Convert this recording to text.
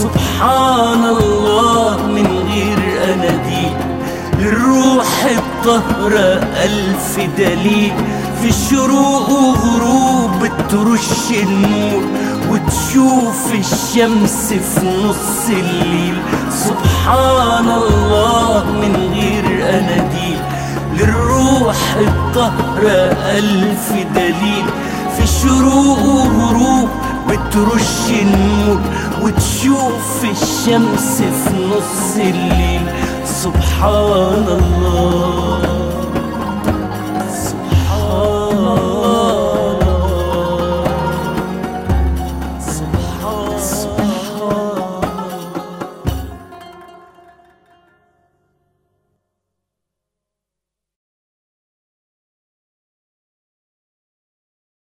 سبحان الله من غير أناديل للروح الطهرة ألف دليل في الشروق وغروب ترش النور وتشوف الشمس في نص الليل سبحان الله من غير أناديل للروح الطهرة ألف دليل في الشروق وغروب بترش النور وتشوف الشمس في نص الليل سبحان الله